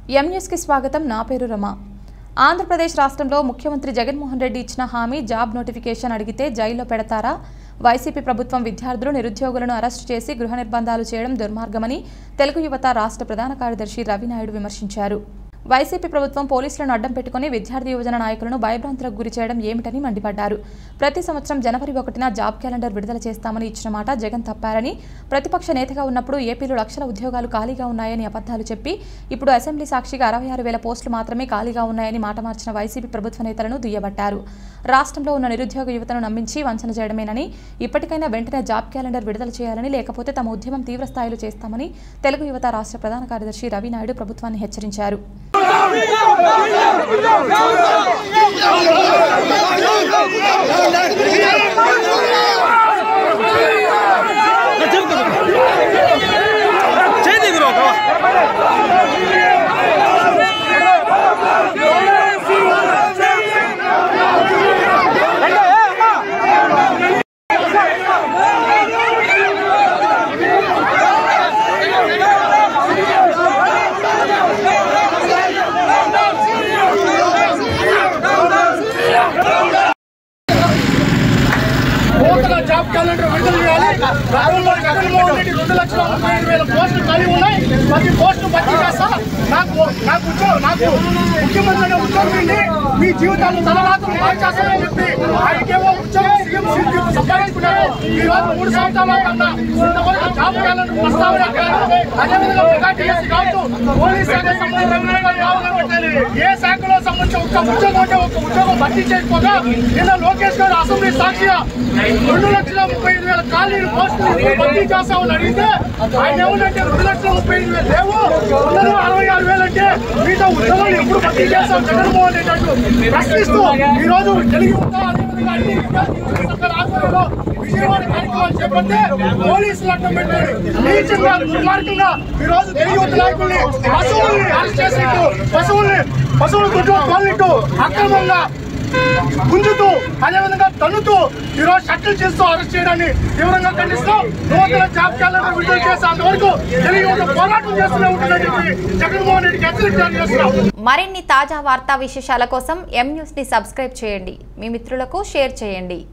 ఎం న్యూస్కి స్వాగతం నా పేరు రమ ఆంధ్రప్రదేశ్ రాష్ట్రంలో ముఖ్యమంత్రి జగన్మోహన్ రెడ్డి ఇచ్చిన హామీ జాబ్ నోటిఫికేషన్ అడిగితే జైల్లో పెడతారా వైసీపీ ప్రభుత్వం విద్యార్థులు నిరుద్యోగులను అరెస్టు చేసి గృహ నిర్బంధాలు చేయడం దుర్మార్గమని తెలుగు యువత రాష్ట్ర ప్రధాన కార్యదర్శి రవినాయుడు విమర్శించారు వైసీపీ ప్రభుత్వం పోలీసులను అడ్డం పెట్టుకుని విద్యార్థి యువజన నాయకులను భయభ్రాంతులకు గురి చేయడం ఏమిటని మండిపడ్డారు ప్రతి సంవత్సరం జనవరి ఒకటిన జాబ్ క్యాలెండర్ విడుదల చేస్తామని ఇచ్చిన మాట జగన్ తప్పారని ప్రతిపక్ష నేతగా ఉన్నప్పుడు ఏపీలో లక్షల ఉద్యోగాలు ఖాళీగా ఉన్నాయని అబద్ధాలు చెప్పి ఇప్పుడు అసెంబ్లీ సాక్షిగా అరవై ఆరు వేల పోస్టులు మాత్రమే ఖాళీగా ఉన్నాయని మాట మార్చిన వైసీపీ ప్రభుత్వ నేతలను దుయ్యబట్టారు రాష్ట్రంలో ఉన్న నిరుద్యోగ యువతను నమ్మించి వంచన చేయడమేనని ఇప్పటికైనా వెంటనే జాబ్ క్యాలెండర్ విడుదల చేయాలని లేకపోతే తమ ఉద్యమం తీవ్ర స్థాయిలో చేస్తామని తెలుగు యువత రాష్ట్ర ప్రధాన కార్యదర్శి రవినాయుడు ప్రభుత్వాన్ని హెచ్చరించారు చేతి గురు నూతన జాబ్ క్యాలెండర్ విడుదల చేయాలి రాష్ట్రంలో జగన్మోహన్ రెడ్డి రెండు లక్షల ముప్పై ఐదు వేల పోస్టులు ఖాళీ ఉన్నాయి ప్రతి పోస్టు భర్తీ చేస్తా నాకు నాకు ఉద్యోగం నాకు ముఖ్యమంత్రి ఉద్యోగం ఏంటి మీ జీవితాలను తలరాత్రులు మార్చేస్తామని చెప్పి ఆయనకేమో ఉద్యోగం సీఎం సీట్ సంపాదించుకున్నారు ఈ రోజు మూడు సంవత్సరాల కన్నా ఇంతవరకు జాబ్ క్యాలెండర్ ప్రస్తావన కాదు అదేవిధంగా మెగా టీఎస్సీ కావచ్చు పోలీస్ శాఖ సంబంధించిన ఏ శాఖలో సంబంధించిన ఒక్క ఉద్యోగం అంటే ఒక ఉద్యోగం భర్తీ చేయకపోగా నిన్న లోకేష్ గారు అసెంబ్లీ సాక్షిగా రెండు లక్షల ముప్పై ఐదు వేల ఖాళీలు పోస్టులు ఇప్పుడు భర్తీ చేస్తామని అడిగితే ఆయన ఏమంటే రెండు లక్షల ముప్పై ఐదు వేలు లేవు ఉన్నది అరవై ఆరు వేలు అంటే మిగతా ఉద్యోగాలు ఎప్పుడు భర్తీ చేస్తాం జగన్మోహన్ రెడ్డి అంటూ ప్రశ్నిస్తూ ఈ రోజు తెలుగు యువత, అదేవిధంగా అన్ని విద్యార్థి యువజన సంఘాల ఆధ్వర్యంలో విజయవాడ కార్యక్రమాలు చేపడితే పోలీసులు అడ్డం పెట్టారు నీచంగా దుర్మార్గంగా ఈ రోజు తెలుగు యువత నాయకుల్ని పశువుల్ని అరెస్ట్ చేసినట్టు పశువుల్ని పశువుల గుడ్లో తోలినట్టు అక్రమంగా గుంజుతూ అదేవిధంగా తన్నుతూ ఈ రోజు షట్లు చేస్తూ అరెస్ట్ చేయడాన్ని తీవ్రంగా ఖండిస్తూ నూతన జాబ్ క్యాలెండర్ విడుదల చేసేంత వరకు తెలుగు యువత పోరాటం చేస్తూనే ఉంటుందని చెప్పి జగన్మోహన్ రెడ్డికి హెచ్చరిక జారీ చేస్తున్నాం మరిన్ని తాజా వార్తా విశేషాల కోసం ఎం న్యూస్ని సబ్స్క్రైబ్ చేయండి మీ మిత్రులకు షేర్ చేయండి